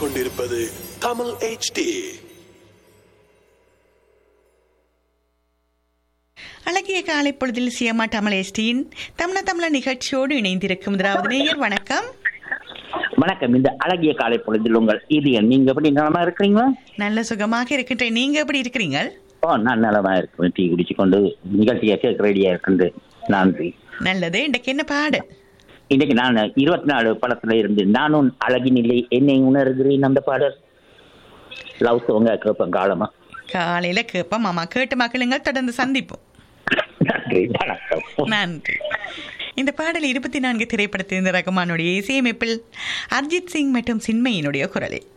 கேட்டுக்கொண்டிருப்பது தமிழ் HD அழகிய காலை பொழுதில் சியமா தமிழேஷ்டியின் தமிழ தமிழ நிகழ்ச்சியோடு இணைந்திருக்கும் முதலாவது நேயர் வணக்கம் வணக்கம் இந்த அழகிய காலை பொழுதில் உங்கள் இது நீங்க எப்படி நலமா இருக்கிறீங்களா நல்ல சுகமாக இருக்கின்றேன் நீங்க எப்படி இருக்கிறீங்க ஓ நான் நலமா இருக்கேன் டீ குடிச்சு கொண்டு நிகழ்ச்சியை கேட்க ரெடியா இருக்குது நன்றி நல்லது இன்றைக்கு என்ன பாடல் இன்னைக்கு நான் இருபத்தி நாலு படத்துல இருந்து நானும் அழகினில்லை என்னை உணர்கிறேன் அந்த பாடல் லவ் சோங்க கேட்பேன் காலமா காலையில கேட்போம் ஆமா கேட்டு மக்களுங்கள் தொடர்ந்து சந்திப்போம் நன்றி வணக்கம் நன்றி இந்த பாடல் இருபத்தி நான்கு திரைப்படத்தின் ரகுமானுடைய இசையமைப்பில் அர்ஜித் சிங் மற்றும் சின்மையினுடைய குரலில்